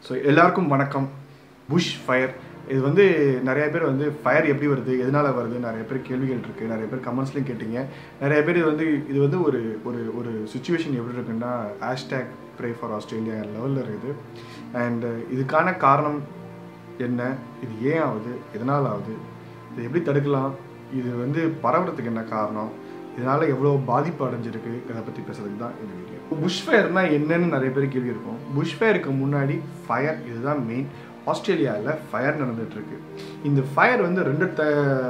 so எல்லாருக்கும் வணக்கம் push fire இது வந்து நிறைய பேர் வந்து ஃபயர் எப்படி வருது எதனால வருது நிறைய பேர் கேள்விகள் இருக்குது நிறைய பேர் கமெண்ட்ஸ்லையும் கேட்டீங்க நிறைய பேர் இது வந்து இது வந்து ஒரு ஒரு ஒரு சுச்சுவேஷன் எப்படி இருக்குன்னா ஹேஷ்டேக் ப்ரே ஃபார் ஆஸ்திரேலியா லெவலில் இருக்குது அண்ட் இதுக்கான காரணம் என்ன இது ஏன் ஆகுது எதனால் ஆகுது இது எப்படி தடுக்கலாம் இது வந்து பரவுறதுக்கு என்ன காரணம் இதனால் எவ்வளோ பாதிப்பு அடைஞ்சிருக்கு இதை பற்றி பேசுறதுக்கு தான் இந்த வீடியோ புஷ் ஃபயர்னா என்னன்னு நிறைய பேர் கேள்வி இருக்கும் புஷ் ஃபயருக்கு முன்னாடி ஃபயர் இதுதான் மெயின் ஆஸ்திரேலியாவில் ஃபயர் நடந்துட்டு இருக்கு இந்த ஃபயர் வந்து ரெண்டு த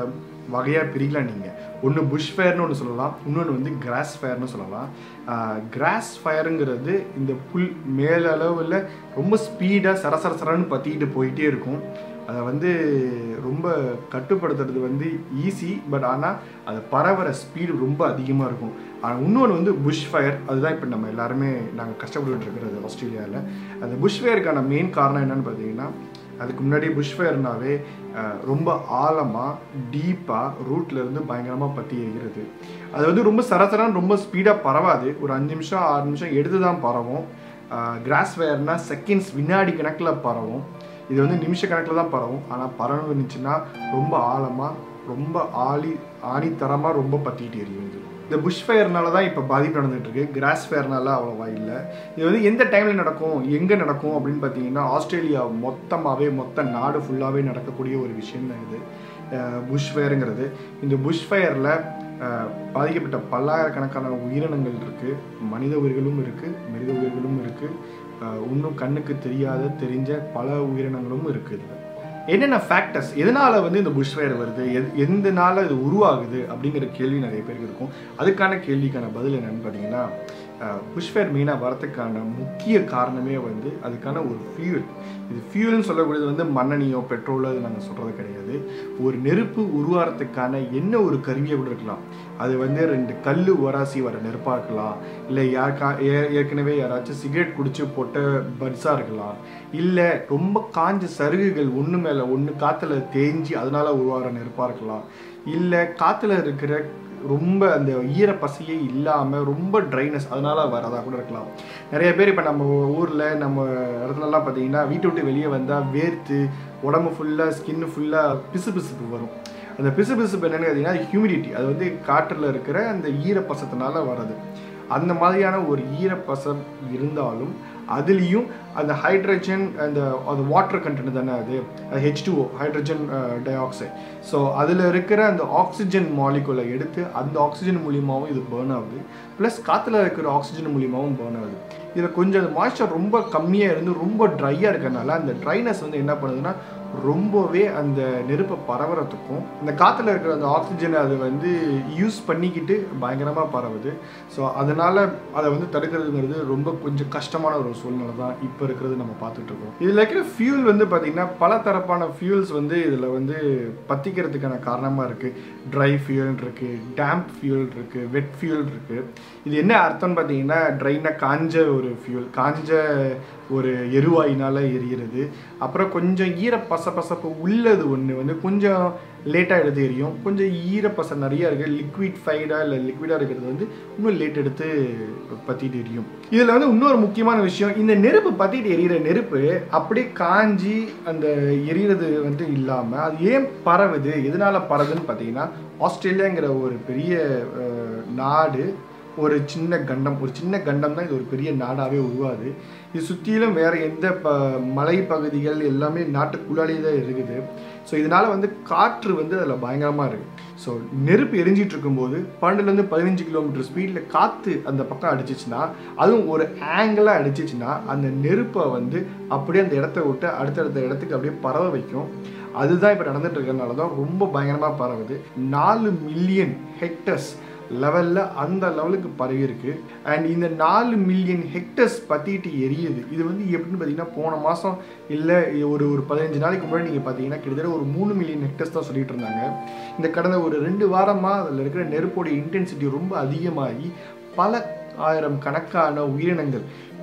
வகையாக பிரிக்கலாம் நீங்கள் ஒன்று புஷ் ஃபயர்னு ஒன்று சொல்லலாம் இன்னொன்று வந்து கிராஸ் ஃபயர்னு சொல்லலாம் கிராஸ் ஃபயருங்கிறது இந்த புல் மேலளவில் ரொம்ப ஸ்பீடாக சரசர சரன்னு பற்றிக்கிட்டு போயிட்டே இருக்கும் அதை வந்து ரொம்ப கட்டுப்படுத்துறது வந்து ஈஸி பட் ஆனால் அது பரவற ஸ்பீடு ரொம்ப அதிகமாக இருக்கும் ஆனால் இன்னொன்று வந்து புஷ் ஃபயர் அதுதான் இப்போ நம்ம எல்லாருமே நாங்கள் கஷ்டப்பட்டுட்டு இருக்கிறது ஆஸ்திரேலியாவில் அந்த புஷ் ஃபயருக்கான மெயின் காரணம் என்னன்னு பார்த்தீங்கன்னா அதுக்கு முன்னாடி புஷ் ஃபயர்னாவே ரொம்ப ஆழமாக டீப்பாக ரூட்லேருந்து பயங்கரமாக பற்றி எரிகிறது அது வந்து ரொம்ப சரசரன்னு ரொம்ப ஸ்பீடாக பரவாது ஒரு அஞ்சு நிமிஷம் ஆறு நிமிஷம் எடுத்து தான் பரவும் கிராஸ் ஃபயர்னா செகண்ட்ஸ் வினாடி கணக்கில் பரவும் இது வந்து நிமிஷ கணக்கில் தான் பரவும் ஆனால் பரவுனுச்சுன்னா ரொம்ப ஆழமாக ரொம்ப ஆழி ஆணித்தரமாக ரொம்ப பற்றிக்கிட்டு எரியும் இது இந்த புஷ் ஃபயர்னால தான் இப்போ பாதிப்பு நடந்துட்டு இருக்கு கிராஸ் ஃபயர்னால அவ்வளோவா இல்லை இது வந்து எந்த டைமில் நடக்கும் எங்கே நடக்கும் அப்படின்னு பார்த்தீங்கன்னா ஆஸ்திரேலியா மொத்தமாகவே மொத்த நாடு ஃபுல்லாகவே நடக்கக்கூடிய ஒரு விஷயம் தான் இது புஷ் ஃபயருங்கிறது இந்த புஷ் ஃபயரில் பாதிக்கப்பட்ட பல்லாயிரக்கணக்கான உயிரினங்கள் இருக்குது மனித உயிர்களும் இருக்குது மிருக உயிர்களும் இருக்குது இன்னும் கண்ணுக்கு தெரியாத தெரிஞ்ச பல உயிரினங்களும் இருக்குது இதில் என்னென்ன ஃபேக்டர்ஸ் எதனால் வந்து இந்த புஷ் ஃபயர் வருது எது எந்த நாள் இது உருவாகுது அப்படிங்கிற கேள்வி நிறைய பேருக்கு இருக்கும் அதுக்கான கேள்விக்கான பதில் என்னன்னு பார்த்தீங்கன்னா புஷ் ஃபயர் மெயினாக வரத்துக்கான முக்கிய காரணமே வந்து அதுக்கான ஒரு ஃபியூல் இது ஃபியூல்னு சொல்லக்கூடியது வந்து மண்ணெண்ணியோ பெட்ரோலோ அது நாங்கள் சொல்கிறது கிடையாது ஒரு நெருப்பு உருவாகிறதுக்கான என்ன ஒரு கருவியை கூட இருக்கலாம் அது வந்து ரெண்டு கல் உராசி வர நெருப்பாக இருக்கலாம் இல்லை யாருக்கா ஏ ஏற்கனவே யாராச்சும் சிகரெட் குடிச்சு போட்ட பட்ஸாக இருக்கலாம் இல்லை ரொம்ப காஞ்ச சருகுகள் ஒன்று மேலே ஒன்று காற்றுல தேஞ்சி அதனால் உருவாகிற நெருப்பாக இருக்கலாம் இல்லை காற்றுல இருக்கிற ரொம்ப அந்த ஈரப்பசையே இல்லாமல் ரொம்ப ட்ரைனஸ் அதனால வரதாக கூட இருக்கலாம் நிறைய பேர் இப்போ நம்ம ஊரில் நம்ம இடத்துலலாம் பார்த்தீங்கன்னா வீட்டை விட்டு வெளியே வந்தால் வேர்த்து உடம்பு ஃபுல்லாக ஸ்கின்னு ஃபுல்லாக பிசு பிசுப்பு வரும் அந்த பிசு பிசுப்பு என்னென்னு பார்த்தீங்கன்னா ஹியூமிடிட்டி அது வந்து காற்றில் இருக்கிற அந்த ஈரப்பசத்தினால வர்றது அந்த மாதிரியான ஒரு ஈரப்பசம் இருந்தாலும் அதுலேயும் அந்த ஹைட்ரஜன் அந்த அது வாட்டர் கண்டென்ட் தானே அது H two O hydrogen di oxide so அதில் இருக்கிற அந்த ஆக்சிஜன் மாலிகுலை எடுத்து அந்த ஆக்சிஜன் மூலியமாகவும் இது பேர்ன் ஆகுது ப்ளஸ் காற்றுல இருக்கிற ஆக்சிஜன் மூலியமாகவும் பேர்ன் ஆகுது இதில் கொஞ்சம் மாய்ச்சர் ரொம்ப கம்மியாக இருந்து ரொம்ப ட்ரையாக இருக்கிறனால அந்த ட்ரைனஸ் வந்து என்ன பண்ணுதுன்னா ரொம்பவே அந்த நெருப்பை பரவுறதுக்கும் இந்த காற்றுல இருக்கிற அந்த ஆக்சிஜனை அது வந்து யூஸ் பண்ணிக்கிட்டு பயங்கரமாக பரவுது ஸோ அதனால் அதை வந்து தடுக்கிறதுங்கிறது ரொம்ப கொஞ்சம் கஷ்டமான ஒரு சூழ்நிலை தான் இப்போ இருக்கிறது நம்ம பார்த்துட்டு இருக்கோம் இதில் இருக்கிற ஃபியூல் வந்து பார்த்திங்கன்னா பல தரப்பான ஃபியூல்ஸ் வந்து இதில் வந்து பற்றிக்கிறதுக்கான காரணமாக இருக்குது ட்ரை ஃபியூல் இருக்குது டேம்ப் ஃபியூல் இருக்குது வெட் ஃபியூல் இருக்குது இது என்ன அர்த்தம்னு பார்த்தீங்கன்னா ட்ரைனா காஞ்ச ஒரு ஃபியூல் காஞ்ச ஒரு எரிவாயினால் எரிகிறது அப்புறம் கொஞ்சம் ஈரப்பச பசப்பு உள்ளது ஒன்று வந்து கொஞ்சம் லேட்டாக எடுத்து எரியும் கொஞ்சம் ஈரப்பசை நிறையா இருக்குது லிக்விட் ஃபைடாக இல்லை லிக்விடாக இருக்கிறது வந்து இன்னும் லேட் எடுத்து பற்றிட்டு எரியும் இதில் வந்து இன்னொரு முக்கியமான விஷயம் இந்த நெருப்பு பற்றிட்டு எரியிற நெருப்பு அப்படியே காஞ்சி அந்த எரியிறது வந்து இல்லாமல் அது ஏன் பரவுது எதனால் பரவுதுன்னு பார்த்தீங்கன்னா ஆஸ்திரேலியாங்கிற ஒரு பெரிய நாடு ஒரு சின்ன கண்டம் ஒரு சின்ன கண்டம் தான் இது ஒரு பெரிய நாடாகவே உருவாது இது சுற்றிலும் வேறு எந்த ப மலை பகுதிகள் எல்லாமே நாட்டுக்குள்ளாலே தான் இருக்குது ஸோ இதனால் வந்து காற்று வந்து அதில் பயங்கரமாக இருக்குது ஸோ நெருப்பு எரிஞ்சிட்டு இருக்கும்போது பன்னெண்டுலேருந்து பதினஞ்சு கிலோமீட்டர் ஸ்பீடில் காற்று அந்த பக்கம் அடிச்சிச்சுன்னா அதுவும் ஒரு ஆங்கிளாக அடிச்சிச்சுன்னா அந்த நெருப்பை வந்து அப்படியே அந்த இடத்த விட்டு அடுத்தடுத்த இடத்துக்கு அப்படியே பரவ வைக்கும் அதுதான் இப்போ நடந்துட்டு இருக்கிறதுனால தான் ரொம்ப பயங்கரமாக பரவுது நாலு மில்லியன் ஹெக்டர்ஸ் லெவலில் அந்த லெவலுக்கு பரவி இருக்கு அண்ட் இந்த நாலு மில்லியன் ஹெக்டர்ஸ் பற்றிட்டு எரியுது இது வந்து எப்படின்னு பார்த்தீங்கன்னா போன மாதம் இல்லை ஒரு ஒரு பதினஞ்சு நாளைக்கு முன்னாடி நீங்கள் பார்த்தீங்கன்னா கிட்டத்தட்ட ஒரு மூணு மில்லியன் ஹெக்டர்ஸ் தான் சொல்லிட்டு இருந்தாங்க இந்த கடந்த ஒரு ரெண்டு வாரமாக அதில் இருக்கிற நெருப்போடைய இன்டென்சிட்டி ரொம்ப அதிகமாகி பல ஆயிரம் கணக்கான உயிரினங்கள்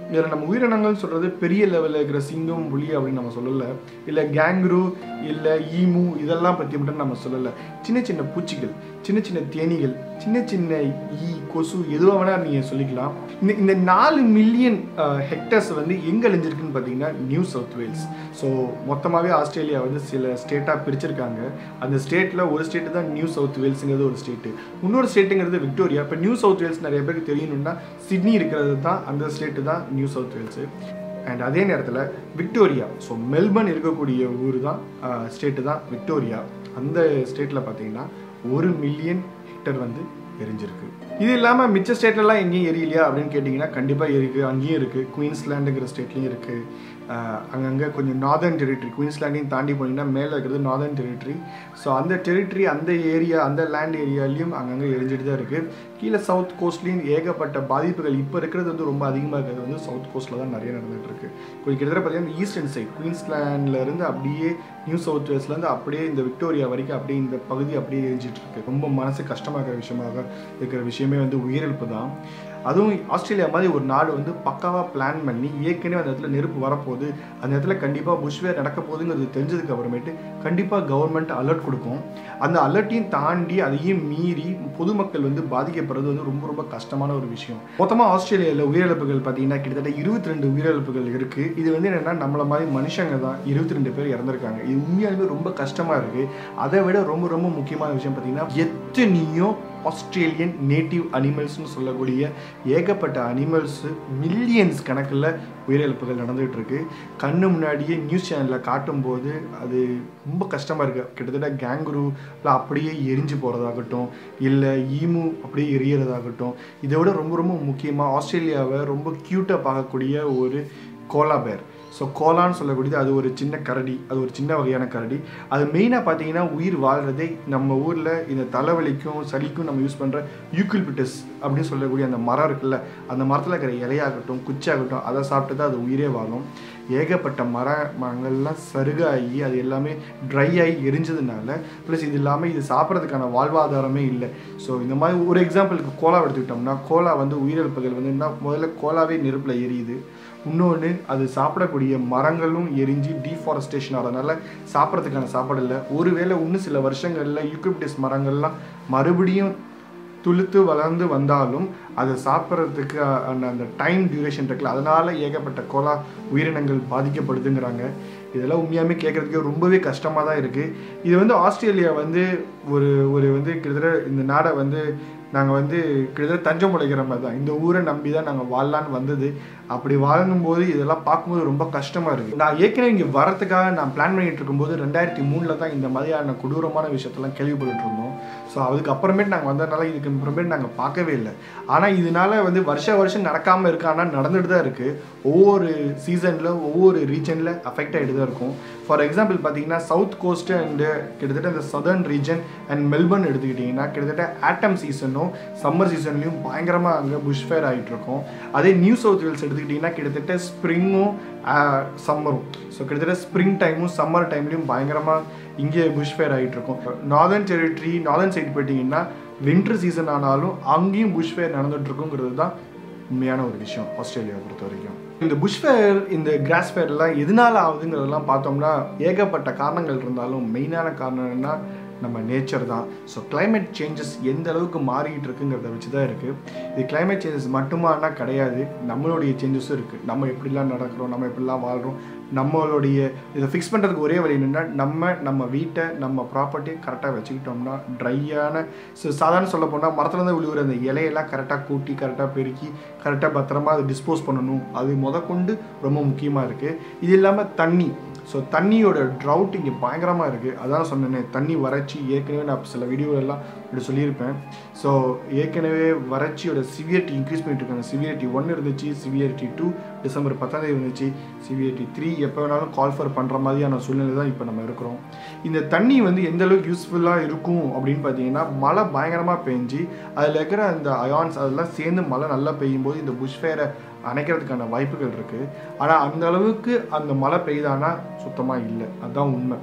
இதில் நம்ம உயிரினங்கள் சொல்கிறது பெரிய லெவலில் இருக்கிற சிங்கம் புலி அப்படின்னு நம்ம சொல்லலை இல்லை கேங்க்ரூ இல்லை ஈமு இதெல்லாம் பற்றி மட்டும் நம்ம சொல்லலை சின்ன சின்ன பூச்சிகள் சின்ன சின்ன தேனீகள் சின்ன சின்ன ஈ கொசு எதுவாக வேணால் நீங்கள் சொல்லிக்கலாம் இந்த இந்த நாலு மில்லியன் ஹெக்டர்ஸ் வந்து எங்கே அழிஞ்சிருக்குன்னு பார்த்தீங்கன்னா நியூ சவுத் வேல்ஸ் ஸோ மொத்தமாகவே ஆஸ்திரேலியா வந்து சில ஸ்டேட்டாக பிரிச்சிருக்காங்க அந்த ஸ்டேட்டில் ஒரு ஸ்டேட்டு தான் நியூ சவுத் வேல்ஸுங்கிறது ஒரு ஸ்டேட்டு இன்னொரு ஸ்டேட்டுங்கிறது விக்டோரியா இப்போ நியூ சவுத் வேல்ஸ் நிறைய பேருக்கு தெரியணும்னா சிட்னி இருக்கிறது தான் அந்த ஸ்டேட்டு தான் நியூ சவுத் வேல்ஸு அண்ட் அதே நேரத்தில் விக்டோரியா ஸோ மெல்பர்ன் இருக்கக்கூடிய ஊர் தான் ஸ்டேட்டு தான் விக்டோரியா அந்த ஸ்டேட்டில் பார்த்தீங்கன்னா ஒரு மில்லியன் ஹெக்டர் வந்து எரிஞ்சிருக்கு இது இல்லாமல் மிச்ச ஸ்டேட்லலாம் எங்கேயும் எரியலையா அப்படின்னு கேட்டிங்கன்னா கண்டிப்பாக இருக்குது அங்கேயும் இருக்குது குயின்ஸ்லாண்டுங்கிற ஸ்டேட்லேயும் இருக்குது அங்கங்கே கொஞ்சம் நார்தர்ன் டெரிட்டரி குயின்ஸ்லாண்டையும் தாண்டி போனீங்கன்னா மேலே இருக்கிறது நார்தர்ன் டெரிட்டரி ஸோ அந்த டெரிட்டரி அந்த ஏரியா அந்த லேண்ட் ஏரியாலையும் அங்கங்கே எரிஞ்சிட்டு தான் இருக்குது கீழே சவுத் கோஸ்ட்லேயும் ஏகப்பட்ட பாதிப்புகள் இப்போ இருக்கிறது வந்து ரொம்ப அதிகமாக இருக்கிறது வந்து சவுத் கோஸ்ட்டில் தான் நிறைய நடந்துகிட்டு இருக்கு கொஞ்சம் கிட்டத்தட்ட பார்த்தீங்கன்னா ஈஸ்டர்ன் சைட் குயின்ஸ்லாண்டில் இருந்து அப்படியே நியூ சவுத் வேல்ஸ்லேருந்து அப்படியே இந்த விக்டோரியா வரைக்கும் அப்படியே இந்த பகுதி அப்படியே எரிஞ்சிட்டு இருக்கு ரொம்ப மனசு கஷ்டமாக இருக்கிற விஷயமாக இருக்கிற விஷயமே வந்து உயிரிழப்பு தான் அதுவும் ஆஸ்திரேலியா மாதிரி ஒரு நாடு வந்து பக்காவாக பிளான் பண்ணி ஏற்கனவே அந்த இடத்துல நெருப்பு வரப்போகுது அந்த இடத்துல கண்டிப்பாக புஷ்வேர் நடக்க போகுதுங்கிறது தெரிஞ்சதுக்கு அப்புறமேட்டு கண்டிப்பாக கவர்மெண்ட் அலர்ட் கொடுக்கும் அந்த அலர்ட்டையும் தாண்டி அதையும் மீறி பொதுமக்கள் வந்து பாதிக்கப்படுறது வந்து ரொம்ப ரொம்ப கஷ்டமான ஒரு விஷயம் மொத்தமாக ஆஸ்திரேலியாவில் உயிரிழப்புகள் பார்த்தீங்கன்னா கிட்டத்தட்ட இருபத்தி ரெண்டு உயிரிழப்புகள் இருக்குது இது வந்து என்னென்னா நம்மள மாதிரி மனுஷங்க தான் இருபத்தி ரெண்டு பேர் இறந்துருக்காங்க இது உண்மையாலுமே ரொம்ப கஷ்டமாக இருக்குது அதை விட ரொம்ப ரொம்ப முக்கியமான விஷயம் பார்த்தீங்கன்னா எத்தனையோ ஆஸ்திரேலியன் நேட்டிவ் அனிமல்ஸ்னு சொல்லக்கூடிய ஏகப்பட்ட அனிமல்ஸ் மில்லியன்ஸ் கணக்கில் உயிரிழப்புகள் நடந்துகிட்டு இருக்கு கண்ணு முன்னாடியே நியூஸ் சேனலில் காட்டும்போது அது ரொம்ப கஷ்டமாக இருக்குது கிட்டத்தட்ட கேங்குருவில் அப்படியே எரிஞ்சு போகிறதாகட்டும் இல்லை ஈமு அப்படியே எரியறதாகட்டும் இதை விட ரொம்ப ரொம்ப முக்கியமாக ஆஸ்திரேலியாவை ரொம்ப க்யூட்டாக பார்க்கக்கூடிய ஒரு கோலா பேர் ஸோ கோலான்னு சொல்லக்கூடியது அது ஒரு சின்ன கரடி அது ஒரு சின்ன வகையான கரடி அது மெயினாக பார்த்தீங்கன்னா உயிர் வாழ்கிறதே நம்ம ஊரில் இந்த தலைவலிக்கும் சளிக்கும் நம்ம யூஸ் பண்ணுற யூக்கில்பிட்டஸ் அப்படின்னு சொல்லக்கூடிய அந்த மரம் இருக்குல்ல அந்த மரத்தில் இருக்கிற இலையாகட்டும் குச்சியாகட்டும் அதை சாப்பிட்டு தான் அது உயிரே வாழும் ஏகப்பட்ட மர மரங்கள்லாம் சருகாகி அது எல்லாமே ட்ரை ஆகி எரிஞ்சதுனால ப்ளஸ் இது இல்லாமல் இது சாப்பிட்றதுக்கான வாழ்வாதாரமே இல்லை ஸோ இந்த மாதிரி ஒரு எக்ஸாம்பிளுக்கு கோலா எடுத்துக்கிட்டோம்னா கோலா வந்து உயிரிழப்புகள் வந்து என்ன முதல்ல கோலாவே நெருப்பில் எரியுது இன்னொன்று அது சாப்பிடக்கூடிய மரங்களும் எரிஞ்சு டீஃபாரஸ்டேஷன் ஆகிறதுனால சாப்பிட்றதுக்கான சாப்பாடு இல்லை ஒருவேளை இன்னும் சில வருஷங்களில் யூக்ரிப்டிஸ் மரங்கள்லாம் மறுபடியும் துளுத்து வளர்ந்து வந்தாலும் அதை சாப்பிட்றதுக்கு அந்த அந்த டைம் டியூரேஷன் இருக்குல்ல அதனால ஏகப்பட்ட கோலா உயிரினங்கள் பாதிக்கப்படுதுங்கிறாங்க இதெல்லாம் உண்மையாகவே கேட்குறதுக்கு ரொம்பவே கஷ்டமாக தான் இருக்குது இது வந்து ஆஸ்திரேலியா வந்து ஒரு ஒரு வந்து கிட்டத்தட்ட இந்த நாடை வந்து நாங்கள் வந்து கிட்டத்தட்ட தஞ்சம் உடைக்கிற மாதிரி தான் இந்த ஊரை நம்பி தான் நாங்கள் வாழலான்னு வந்தது அப்படி வாழும்போது இதெல்லாம் பார்க்கும்போது ரொம்ப கஷ்டமாக இருக்குது நான் ஏற்கனவே இங்கே வரத்துக்காக நான் பிளான் பண்ணிட்டு இருக்கும்போது ரெண்டாயிரத்தி மூணில் தான் இந்த மாதிரியான கொடூரமான விஷயத்தெல்லாம் கேள்விப்பட்டு இருந்தோம் ஸோ அதுக்கு அப்புறமேட்டு நாங்கள் வந்ததுனால இதுக்கு அப்புறமேட்டு நாங்கள் பார்க்கவே இல்லை ஆனால் இதனால வந்து வருஷ வருஷம் நடக்காமல் இருக்கானா நடந்துட்டு தான் இருக்குது ஒவ்வொரு சீசனில் ஒவ்வொரு ரீஜனில் அஃபெக்ட் ஆகிட்டு தான் இருக்கும் ஃபார் எக்ஸாம்பிள் பார்த்தீங்கன்னா சவுத் கோஸ்ட் அண்டு கிட்டத்தட்ட இந்த சதர்ன் ரீஜன் அண்ட் மெல்பர்ன் எடுத்துக்கிட்டிங்கன்னா கிட்டத்தட்ட ஆட்டம் சீசனும் சம்மர் சீசன்லையும் பயங்கரமாக அங்கே புஷ் ஃபயர் ஆகிட்டு இருக்கும் அதே நியூ சவுத் வேல்ஸ் எடுத்துக்கிட்டிங்கன்னா கிட்டத்தட்ட ஸ்ப்ரிங்கும் சம்மரும் ஸோ கிட்டத்தட்ட ஸ்ப்ரிங் டைமும் சம்மர் டைம்லையும் பயங்கரமாக இங்கே புஷ் ஃபயர் ஆகிட்டு இருக்கும் நார்தர்ன் டெரிட்டரி நார்தர்ன் சைடு போயிட்டீங்கன்னா வின்டர் சீசன் ஆனாலும் அங்கேயும் புஷ் ஃபயர் நடந்துட்டு இருக்குங்கிறது தான் உண்மையான ஒரு விஷயம் ஆஸ்திரேலியாவை பொறுத்த வரைக்கும் இந்த புஷ் ஃபயர் இந்த கிராஸ் ஃபயர்லாம் எதனால ஆகுதுங்கிறதெல்லாம் பார்த்தோம்னா ஏகப்பட்ட காரணங்கள் இருந்தாலும் மெயினான காரணம் என்னன்னா நம்ம நேச்சர் தான் ஸோ climate சேஞ்சஸ் எந்த அளவுக்கு மாறிக்கிட்டு இருக்குங்கிறத வச்சு தான் இருக்குது இது climate சேஞ்சஸ் மட்டுமானா கிடையாது நம்மளுடைய சேஞ்சஸும் இருக்குது நம்ம எப்படிலாம் நடக்கிறோம் நம்ம எப்படிலாம் வாழ்கிறோம் நம்மளுடைய இதை ஃபிக்ஸ் பண்ணுறதுக்கு ஒரே வழி என்னென்னா நம்ம நம்ம வீட்டை நம்ம ப்ராப்பர்ட்டி கரெக்டாக வச்சுக்கிட்டோம்னா ட்ரையான ஸோ சாதாரண சொல்ல போனால் மரத்துலேருந்து விழுகிற அந்த இலையெல்லாம் கரெக்டாக கூட்டி கரெக்டாக பெருக்கி கரெக்டாக பத்திரமா அதை டிஸ்போஸ் பண்ணணும் அது முதற்கொண்டு ரொம்ப முக்கியமாக இருக்குது இது இல்லாமல் தண்ணி ஸோ தண்ணியோட ட்ரவுட் இங்கே பயங்கரமாக இருக்குது அதான் சொன்னேனே தண்ணி வறட்சி ஏற்கனவே நான் சில வீடியோலெல்லாம் இப்படி சொல்லியிருப்பேன் ஸோ ஏற்கனவே வறட்சியோட சிவியரிட்டி இன்க்ரீஸ் பண்ணிட்டு இருக்காங்க சிவியரிட்டி ஒன் இருந்துச்சு சிவியரிட்டி டூ டிசம்பர் பத்தாம் தேதி இருந்துச்சு சிவியரிட்டி த்ரீ எப்போ வேணாலும் கால் ஃபர் பண்ணுற மாதிரியான சூழ்நிலை தான் இப்போ நம்ம இருக்கிறோம் இந்த தண்ணி வந்து எந்த அளவுக்கு யூஸ்ஃபுல்லாக இருக்கும் அப்படின்னு பார்த்தீங்கன்னா மழை பயங்கரமாக பெஞ்சு அதில் இருக்கிற அந்த அயான்ஸ் அதெல்லாம் சேர்ந்து மழை நல்லா பெய்யும் போது இந்த புஷ் ஃபயரை அணைக்கிறதுக்கான வாய்ப்புகள் இருக்குது ஆனால் அந்த அளவுக்கு அந்த மழை பெய்தானா சுத்தமாக இல்லை அதுதான் உண்மை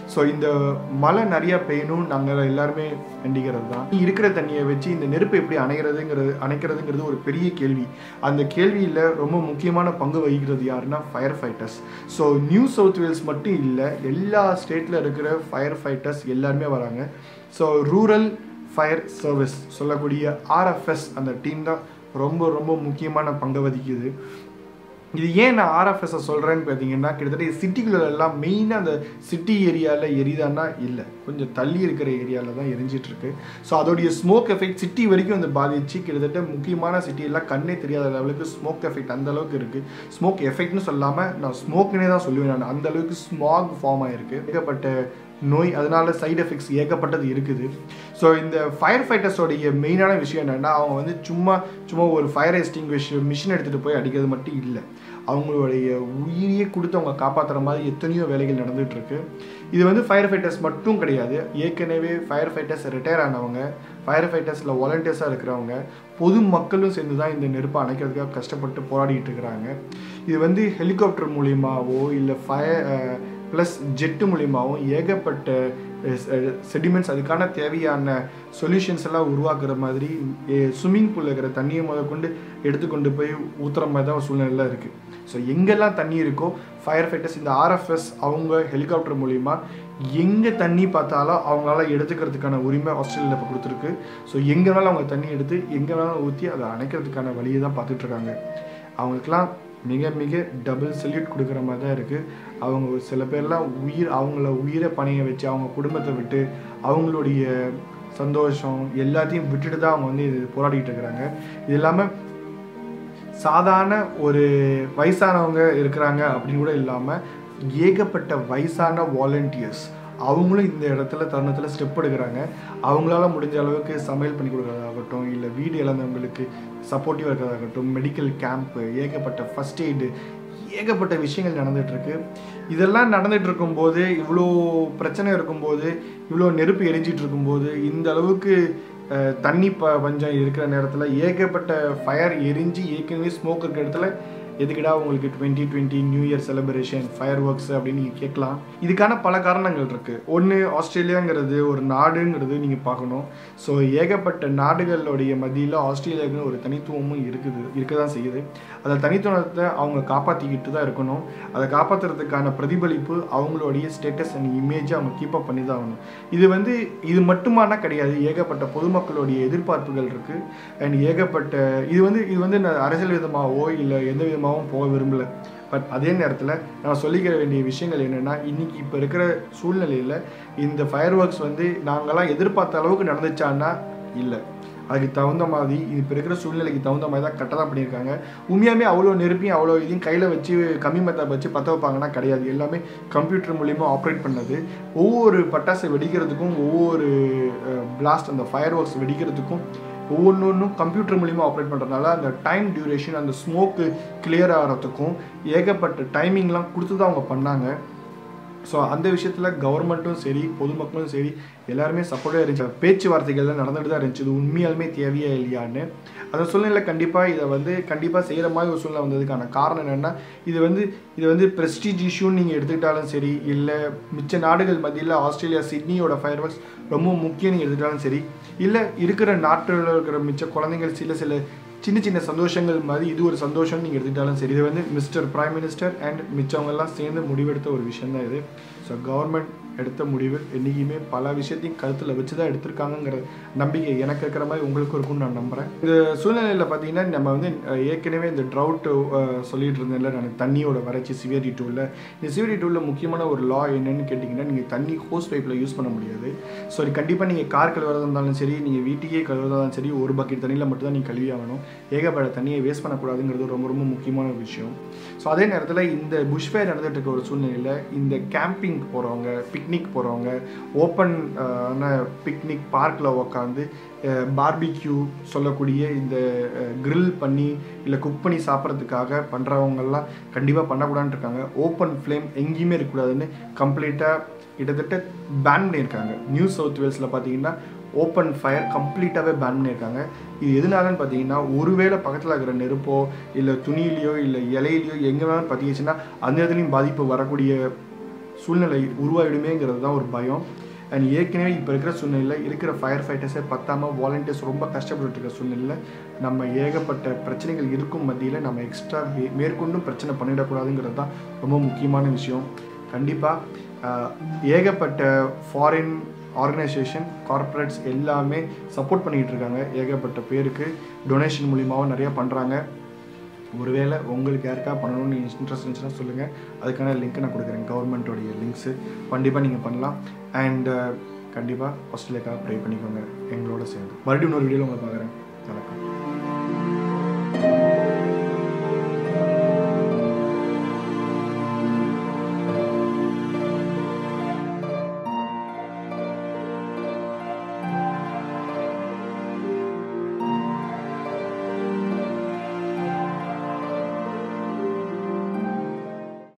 ஸோ இந்த மழை நிறைய பெய்யணும் நாங்கள் எல்லாருமே வேண்டிக்கிறது தான் இருக்கிற தண்ணியை வச்சு இந்த நெருப்பை எப்படி அணைகிறதுங்கிறது அணைக்கிறதுங்கிறது ஒரு பெரிய கேள்வி அந்த கேள்வியில் ரொம்ப முக்கியமான பங்கு வகிக்கிறது யாருன்னா fire fighters so New South Wales மட்டும் இல்லை எல்லா ஸ்டேட்டில் இருக்கிற ஃபயர் ஃபைட்டர்ஸ் எல்லாருமே வராங்க ஸோ ரூரல் ஃபயர் சர்வீஸ் சொல்லக்கூடிய ஆர்எஃப்எஸ் அந்த டீம் தான் ரொம்ப ரொம்ப முக்கியமான பங்கு வகிக்குது இது ஏன் நான் ஆர்எஃப்எஸை சொல்கிறேன்னு பார்த்தீங்கன்னா கிட்டத்தட்ட சிட்டிக்குள்ள எல்லாம் மெயினாக அந்த சிட்டி ஏரியாவில் எரிதான்னா இல்லை கொஞ்சம் தள்ளி இருக்கிற ஏரியாவில் தான் எரிஞ்சிட்டு இருக்கு ஸோ அதோடைய ஸ்மோக் எஃபெக்ட் சிட்டி வரைக்கும் வந்து பாதிச்சு கிட்டத்தட்ட முக்கியமான சிட்டியெல்லாம் கண்ணே தெரியாத லெவலுக்கு ஸ்மோக் எஃபெக்ட் அந்த அளவுக்கு இருக்குது ஸ்மோக் எஃபெக்ட்னு சொல்லாமல் நான் ஸ்மோக்னே தான் சொல்லுவேன் நான் அந்த அளவுக்கு ஸ்மாக் ஃபார்ம் ஆயிருக்கு ஏகப்பட்ட நோய் அதனால சைடு எஃபெக்ட்ஸ் ஏகப்பட்டது இருக்குது ஸோ இந்த ஃபயர் ஃபைட்டர்ஸோடைய மெயினான விஷயம் என்னென்னா அவங்க வந்து சும்மா சும்மா ஒரு ஃபயர் எஸ்டிங்விஷ் மிஷின் எடுத்துகிட்டு போய் அடிக்கிறது மட்டும் இல்லை அவங்களுடைய உயிரியே கொடுத்து அவங்க காப்பாற்றுற மாதிரி எத்தனையோ வேலைகள் நடந்துட்டு இருக்கு இது வந்து ஃபயர் ஃபைட்டர்ஸ் மட்டும் கிடையாது ஏற்கனவே ஃபயர் ஃபைட்டர்ஸ் ரிட்டையர் ஆனவங்க ஃபயர் ஃபைட்டர்ஸில் வாலண்டியர்ஸாக இருக்கிறவங்க பொது மக்களும் சேர்ந்து தான் இந்த நெருப்பை அணைக்கிறதுக்காக கஷ்டப்பட்டு போராடிட்டு இருக்கிறாங்க இது வந்து ஹெலிகாப்டர் மூலியமாவோ இல்லை ஃபயர் ப்ளஸ் ஜெட்டு மூலியமாகவும் ஏகப்பட்ட செடிமெண்ட்ஸ் அதுக்கான தேவையான சொல்யூஷன்ஸ் எல்லாம் உருவாக்குற மாதிரி ஸ்விம்மிங் பூலில் இருக்கிற தண்ணியை முத கொண்டு எடுத்துக்கொண்டு போய் ஊற்றுற மாதிரி தான் ஒரு சூழ்நிலை இருக்குது ஸோ எங்கெல்லாம் தண்ணி இருக்கோ ஃபயர் ஃபைட்டர்ஸ் இந்த ஆர்எஃப்எஸ் அவங்க ஹெலிகாப்டர் மூலிமா எங்கே தண்ணி பார்த்தாலும் அவங்களால எடுத்துக்கிறதுக்கான உரிமை ஆஸ்திரேலியாவில் இப்போ கொடுத்துருக்கு ஸோ எங்கே வேணாலும் அவங்க தண்ணி எடுத்து எங்கே வேணாலும் ஊற்றி அதை அணைக்கிறதுக்கான வழியை தான் பார்த்துட்ருக்காங்க அவங்களுக்குலாம் மிக மிக டபுள் சல்யூட் கொடுக்குற மாதிரி தான் இருக்குது அவங்க ஒரு சில பேர்லாம் உயிர் அவங்கள உயிரை பணைய வச்சு அவங்க குடும்பத்தை விட்டு அவங்களுடைய சந்தோஷம் எல்லாத்தையும் விட்டுட்டு தான் அவங்க வந்து இது போராடிட்டு இருக்கிறாங்க இது இல்லாமல் சாதாரண ஒரு வயசானவங்க இருக்கிறாங்க அப்படின்னு கூட இல்லாமல் ஏகப்பட்ட வயசான வாலண்டியர்ஸ் அவங்களும் இந்த இடத்துல தருணத்தில் ஸ்டெப் எடுக்கிறாங்க அவங்களால முடிஞ்ச அளவுக்கு சமையல் பண்ணி கொடுக்குறதாகட்டும் இல்லை வீடு இழந்தவங்களுக்கு சப்போர்ட்டிவாக இருக்கிறதாகட்டும் மெடிக்கல் கேம்ப்பு ஏகப்பட்ட ஃபஸ்ட் எய்டு ஏகப்பட்ட விஷயங்கள் நடந்துகிட்ருக்கு இதெல்லாம் நடந்துட்டு இருக்கும்போது இவ்வளோ பிரச்சனை இருக்கும்போது இவ்வளோ நெருப்பு எரிஞ்சிட்டு இருக்கும்போது இந்த அளவுக்கு தண்ணி ப பஞ்சம் இருக்கிற நேரத்தில் ஏகப்பட்ட ஃபயர் எரிஞ்சு ஏற்கனவே ஸ்மோக் இருக்கிற இடத்துல எதுக்குடா உங்களுக்கு twenty twenty new year celebration fireworks அப்படின்னு நீங்கள் கேட்கலாம் இதுக்கான பல காரணங்கள் இருக்குது ஒன்று ஆஸ்திரேலியாங்கிறது ஒரு நாடுங்கிறது நீங்கள் பார்க்கணும் ஸோ ஏகப்பட்ட நாடுகளுடைய மத்தியில் ஆஸ்திரேலியாவுக்குன்னு ஒரு தனித்துவமும் இருக்குது இருக்க தான் செய்யுது அந்த தனித்துவத்தை அவங்க காப்பாற்றிக்கிட்டு தான் இருக்கணும் அதை காப்பாற்றுறதுக்கான பிரதிபலிப்பு அவங்களுடைய ஸ்டேட்டஸ் அண்ட் இமேஜை அவங்க கீப் அப் பண்ணி தான் ஆகணும் இது வந்து இது மட்டுமானா கிடையாது ஏகப்பட்ட பொதுமக்களுடைய எதிர்பார்ப்புகள் இருக்குது அண்ட் ஏகப்பட்ட இது வந்து இது வந்து அரசியல் விதமாகவோ இல்லை எந்த விதமாக அதிகமாகவும் போக விரும்பல பட் அதே நேரத்தில் நான் சொல்லிக்கிற வேண்டிய விஷயங்கள் என்னென்னா இன்றைக்கி இப்போ இருக்கிற சூழ்நிலையில் இந்த ஃபயர் ஒர்க்ஸ் வந்து நாங்களாம் எதிர்பார்த்த அளவுக்கு நடந்துச்சான்னா இல்லை அதுக்கு தகுந்த மாதிரி இப்போ இருக்கிற சூழ்நிலைக்கு தகுந்த மாதிரி தான் கரெக்டாக தான் பண்ணியிருக்காங்க உண்மையாமே அவ்வளோ நெருப்பியும் அவ்வளோ இதையும் கையில் வச்சு கம்மி மெத்தட் வச்சு பற்ற வைப்பாங்கன்னா கிடையாது எல்லாமே கம்ப்யூட்டர் மூலிமா ஆப்ரேட் பண்ணது ஒவ்வொரு பட்டாசை வெடிக்கிறதுக்கும் ஒவ்வொரு பிளாஸ்ட் அந்த ஃபயர் ஒர்க்ஸ் வெடிக்கிறதுக்கும் ஒவ்வொன்றும் கம்ப்யூட்டர் மூலிமா ஆப்ரேட் பண்ணுறதுனால அந்த டைம் டியூரேஷன் அந்த ஸ்மோக்கு கிளியர் ஆகிறதுக்கும் ஏகப்பட்ட டைமிங்லாம் கொடுத்து தான் அவங்க பண்ணாங்க ஸோ அந்த விஷயத்தில் கவர்மெண்ட்டும் சரி பொதுமக்களும் சரி எல்லாருமே சப்போர்ட்டாக இருந்துச்சு பேச்சுவார்த்தைகள்லாம் நடந்துட்டு தான் இருந்துச்சு இது உண்மையாலுமே தேவையா இல்லையான்னு அந்த சூழ்நிலை கண்டிப்பாக இதை வந்து கண்டிப்பாக செய்கிற மாதிரி ஒரு சூழ்நிலை வந்ததுக்கான காரணம் என்னென்னா இது வந்து இது வந்து ப்ரெஸ்டீஜ் இஷ்யூன்னு நீங்கள் எடுத்துக்கிட்டாலும் சரி இல்லை மிச்ச நாடுகள் மத்தியில் ஆஸ்திரேலியா சிட்னியோட ஃபயர் ஒர்க்ஸ் ரொம்ப முக்கியம் நீங்கள் எடுத்துக்கிட்டாலும் சரி இல்லை இருக்கிற நாட்டில் இருக்கிற மிச்ச குழந்தைங்கள் சில சில சின்ன சின்ன சந்தோஷங்கள் மாதிரி இது ஒரு சந்தோஷம் நீங்கள் எடுத்துக்கிட்டாலும் சரி இது வந்து மிஸ்டர் பிரைம் மினிஸ்டர் அண்ட் மிச்சவங்கெல்லாம் சேர்ந்து முடிவெடுத்த ஒரு விஷயம் தான் இது ஸோ கவர்மெண்ட் எடுத்த முடிவு என்றைக்குமே பல விஷயத்தையும் கருத்தில் வச்சு தான் எடுத்திருக்காங்கங்கிற நம்பிக்கை எனக்கு இருக்கிற மாதிரி உங்களுக்கும் இருக்கும்னு நான் நம்புகிறேன் இந்த சூழ்நிலையில் பார்த்தீங்கன்னா நம்ம வந்து ஏற்கனவே இந்த ட்ரவுட் சொல்லிட்டு இருந்தேன்ல நான் தண்ணியோட வறட்சி சிவியரி டூலில் இந்த சிவியரி டூலில் முக்கியமான ஒரு லா என்னன்னு கேட்டிங்கன்னா நீங்கள் தண்ணி ஹோஸ் பைப்பில் யூஸ் பண்ண முடியாது ஸோ கண்டிப்பாக நீங்கள் கார் கழுவுறதா இருந்தாலும் சரி நீங்கள் வீட்டையே கழுவுறதா இருந்தாலும் சரி ஒரு பக்கெட் தண்ணியில் மட்டும் தான் நீங்கள் கழுவி ஆகணும் ஏகப்பட்ட தண்ணியை வேஸ்ட் பண்ணக்கூடாதுங்கிறது ரொம்ப ரொம்ப முக்கியமான விஷயம் ஸோ அதே நேரத்தில் இந்த புஷ் ஃபயர் நடந்துட்டு இருக்க ஒரு சூழ்நிலையில் இந்த கேம்பிங் போகிறவங்க பிக்னிக் போகிறவங்க ஓப்பன் பிக்னிக் பார்க்கில் உக்காந்து பார்பிக்யூ சொல்லக்கூடிய இந்த கிரில் பண்ணி இல்லை குக் பண்ணி சாப்பிட்றதுக்காக பண்ணுறவங்கெல்லாம் கண்டிப்பாக பண்ணக்கூடாதுன்னு இருக்காங்க ஓப்பன் ஃப்ளேம் எங்கேயுமே இருக்கக்கூடாதுன்னு கம்ப்ளீட்டாக கிட்டத்தட்ட பேன் பண்ணியிருக்காங்க நியூ சவுத் வேல்ஸில் பார்த்தீங்கன்னா ஓப்பன் ஃபயர் கம்ப்ளீட்டாகவே பேன் பண்ணியிருக்காங்க இது எதனாலன்னு பார்த்தீங்கன்னா ஒருவேளை பக்கத்தில் இருக்கிற நெருப்போ இல்லை துணியிலையோ இல்லை இலையிலையோ எங்கே வேணாலும் பார்த்தீங்கன்னா அந்த இடத்துலையும் பாதிப்பு வரக்கூடிய சூழ்நிலை உருவாயிடுமேங்கிறது தான் ஒரு பயம் அண்ட் ஏற்கனவே இப்போ இருக்கிற சூழ்நிலையில் இருக்கிற ஃபயர் ஃபைட்டர்ஸே பத்தாமல் வாலண்டியர்ஸ் ரொம்ப கஷ்டப்பட்டு இருக்க சூழ்நிலையில் நம்ம ஏகப்பட்ட பிரச்சனைகள் இருக்கும் மத்தியில் நம்ம எக்ஸ்ட்ரா மேற்கொண்டும் பிரச்சனை பண்ணிடக்கூடாதுங்கிறது தான் ரொம்ப முக்கியமான விஷயம் கண்டிப்பாக ஏகப்பட்ட ஃபாரின் ஆர்கனைசேஷன் கார்ப்பரேட்ஸ் எல்லாமே சப்போர்ட் பண்ணிக்கிட்டு இருக்காங்க ஏகப்பட்ட பேருக்கு டொனேஷன் மூலியமாகவும் நிறையா பண்ணுறாங்க ஒருவேளை உங்களுக்கு யாருக்கா பண்ணணும்னு இன்ட்ரெஸ்ட் இருந்துச்சுன்னா சொல்லுங்கள் அதுக்கான லிங்க் நான் கொடுக்குறேன் கவர்மெண்ட்டோடைய லிங்க்ஸு கண்டிப்பாக நீங்கள் பண்ணலாம் அண்ட் கண்டிப்பாக ஆஸ்திரேலியாக்காக ப்ரே பண்ணிக்கோங்க எங்களோட சேர்ந்து மறுபடியும் இன்னொரு வீடியோவில் உங்களை பார்க்குறேன் வணக்கம்